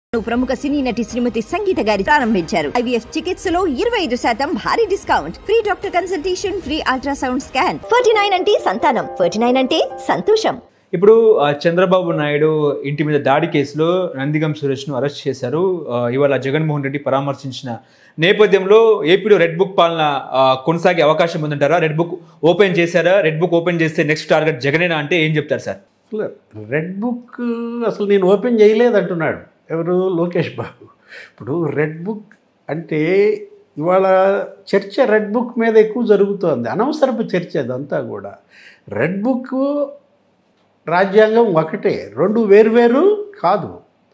ప్రముఖ సినీ నటి శ్రీమతి సంగీత గారి ప్రారంభించారు ఐవీఎఫ్ చికిత్సలో ఇరవై ఐదు శాతం భారీ discount free doctor consultation free ultrasound scan forty nine అంటే సంతానం ఫోర్టీ నైన్ అంటే సంతోషం ఇప్పుడు ఆ, చంద్రబాబు నాయుడు ఇంటి మీద దాడి కేసులో నందిగం సురేష్ను అరెస్ట్ చేశారు ఆ, ఇవాళ జగన్మోహన్ రెడ్డి పరామర్శించిన నేపథ్యంలో ఏపీలో రెడ్ బుక్ పాలన ఆ, కొనసాగే అవకాశం ఉందంటారా రెడ్ బుక్ ఓపెన్ చేశారా రెడ్ బుక్ ఓపెన్ చేస్తే నెక్స్ట్ టార్గెట్ జగనేనా అంటే ఏం చెప్తారు సార్ అసలు రెడ్ బుక్ అసలు నేను ఓపెన్ చేయలేదు అంటున్నాడు ఎవరు లోకేష్ బాబు ఇప్పుడు రెడ్ బుక్ అంటే ఇవాళ చర్చ రెడ్ బుక్ మీద ఎక్కువ జరుగుతోంది అనవసరపు చర్చ అదంతా కూడా రెడ్ బుక్ రాజ్యాంగం ఒకటే రెండు వేరువేరు కాదు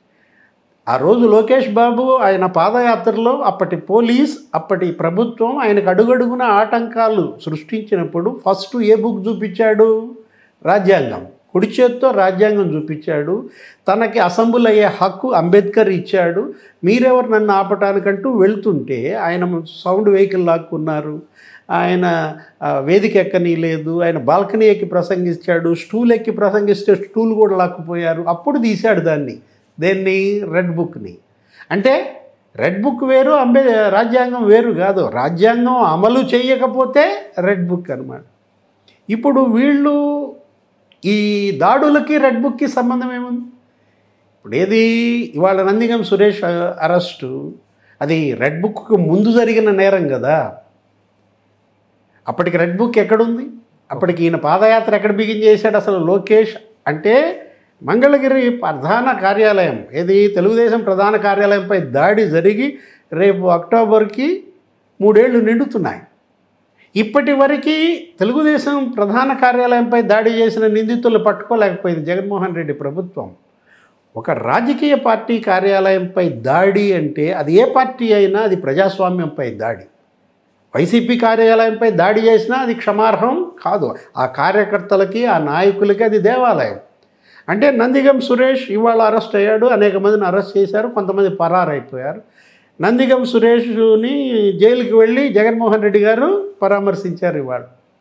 ఆ రోజు లోకేష్ బాబు ఆయన పాదయాత్రలో అప్పటి పోలీస్ అప్పటి ప్రభుత్వం ఆయనకు అడుగడుగున ఆటంకాలు సృష్టించినప్పుడు ఫస్ట్ ఏ బుక్ చూపించాడు రాజ్యాంగం కుడి చేత్తో రాజ్యాంగం చూపించాడు తనకి అసెంబ్లీ అయ్యే హక్కు అంబేద్కర్ ఇచ్చాడు మీరెవరు నన్ను ఆపటానికంటూ వెళ్తుంటే ఆయన సౌండ్ వెహికల్ లాక్కున్నారు ఆయన ఆ, వేదిక ఎక్కని లేదు ఆయన బాల్కనీ ఎక్కి ప్రసంగించాడు స్టూల్ ఎక్కి ప్రసంగిస్తే స్టూల్ కూడా లాక్కుపోయారు అప్పుడు తీశాడు దాన్ని దేన్ని రెడ్ బుక్ని అంటే రెడ్ బుక్ వేరు అంబే రాజ్యాంగం వేరు కాదు రాజ్యాంగం అమలు చేయకపోతే రెడ్ బుక్ అనమాట ఇప్పుడు వీళ్ళు ఈ దాడులకి రెడ్ బుక్కి సంబంధం ఏముంది ఇప్పుడు ఏది ఇవాళ నందిగం సురేష్ అ- అరెస్టు అది రెడ్ బుక్కు ముందు జరిగిన నేరం కదా అప్పటికి రెడ్ బుక్ ఎక్కడుంది అప్పటికి ఈయన పాదయాత్ర ఎక్కడ బిగిన్ చేశాడు అసలు లోకేష్ అంటే మంగళగిరి ప్రధాన కార్యాలయం ఏది తెలుగుదేశం ప్రధాన కార్యాలయంపై దాడి జరిగి రేపు అక్టోబర్కి మూడేళ్లు నిండుతున్నాయి ఇప్పటి వరకు తెలుగుదేశం ప్రధాన కార్యాలయంపై దాడి చేసిన నిందితులు పట్టుకోలేకపోయింది జగన్మోహన్ రెడ్డి ప్రభుత్వం ఒక రాజకీయ పార్టీ కార్యాలయంపై దాడి అంటే అది ఏ పార్టీ అయినా అది ప్రజాస్వామ్యంపై దాడి వైసీపీ కార్యాలయంపై దాడి చేసినా అది క్షమార్హం కాదు ఆ కార్యకర్తలకి ఆ నాయకులకి అది దేవాలయం అంటే నందిగం సురేష్ ఇవాళ అరెస్ట్ అయ్యాడు అనేక మందిని అరెస్ట్ చేశారు కొంతమంది పరారైపోయారు నందిగం సురేష్ని జైలుకి వెళ్ళి జగన్మోహన్ రెడ్డి గారు పరామర్శించారు ఇవాళ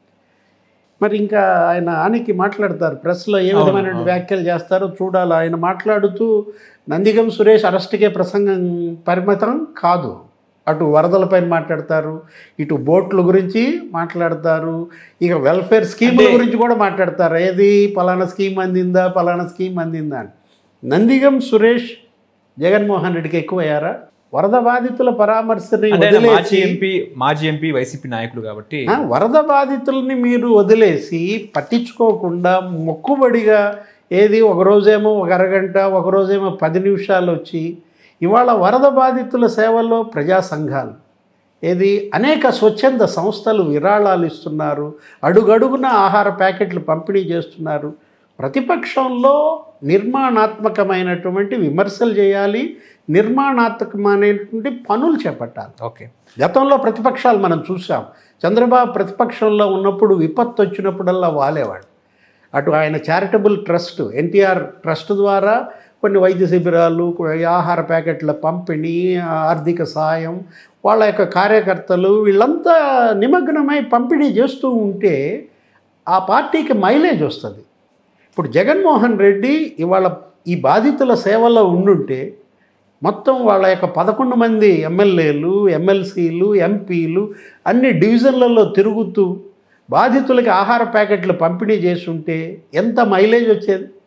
మరి ఇంకా ఆయన ఆనికి మాట్లాడతారు ప్రెస్లో ఏ అవును, విధమైన అవును. వ్యాఖ్యలు చేస్తారో చూడాలి ఆయన మాట్లాడుతూ నందిగం సురేష్ అరెస్ట్కే ప్రసంగం పరిమితం కాదు అటు వరదలపైన మాట్లాడతారు ఇటు బోట్ల గురించి మాట్లాడతారు ఇక వెల్ఫేర్ స్కీముల అంటే- గురించి కూడా మాట్లాడతారు ఏది పలానా స్కీమ్ అందిందా పలానా స్కీమ్ అందిందా అని నందిగం సురేష్ జగన్మోహన్ రెడ్డికి ఎక్కువయ్యారా వరద బాధితుల పరామర్శని అంటే ఆయన మాజీ వదిలేసి ఎంపీ మాజీ ఎంపీ వైసీపీ నాయకులు కాబట్టి ఆ, వరద బాధితుల్ని మీరు వదిలేసి పట్టించుకోకుండా మొక్కుబడిగా ఏది ఒక రోజేమో ఒక అరగంట ఒక రోజేమో పది నిమిషాలు వచ్చి ఇవాళ వరద బాధితుల సేవల్లో ప్రజా సంఘాలు ఏది అనేక స్వచ్ఛంద సంస్థలు విరాళాలు ఇస్తున్నారు అడుగడుగున ఆహార ప్యాకెట్లు పంపిణీ చేస్తున్నారు ప్రతిపక్షంలో నిర్మాణాత్మకమైనటువంటి విమర్శలు చేయాలి నిర్మాణాత్మకమైనటువంటి పనులు చేపట్టాలి ఓకే గతంలో ప్రతిపక్షాలు మనం చూసాం చంద్రబాబు ప్రతిపక్షంలో ఉన్నప్పుడు విపత్తు వచ్చినప్పుడల్లా వాలేవాడు అటు ఆయన చారిటబుల్ ట్రస్ట్ ఎన్టీఆర్ ట్రస్ట్ ద్వారా కొన్ని వైద్య శిబిరాలు కొన్ని ఆహార ప్యాకెట్ల పంపిణీ ఆర్థిక సాయం వాళ్ళ యొక్క కార్యకర్తలు వీళ్ళంతా నిమగ్నమై పంపిణీ చేస్తూ ఉంటే ఆ పార్టీకి మైలేజ్ వస్తుంది ఇప్పుడు జగన్మోహన్ రెడ్డి ఇవాళ ఈ బాధితుల సేవలో ఉండుంటే మొత్తం వాళ్ళ యొక్క పదకొండు మంది ఎమ్మెల్యేలు ఎమ్మెల్సీలు ఎంపీలు అన్ని డివిజన్లలో తిరుగుతూ బాధితులకి ఆహార ప్యాకెట్లు పంపిణీ చేస్తుంటే ఎంత మైలేజ్ వచ్చేది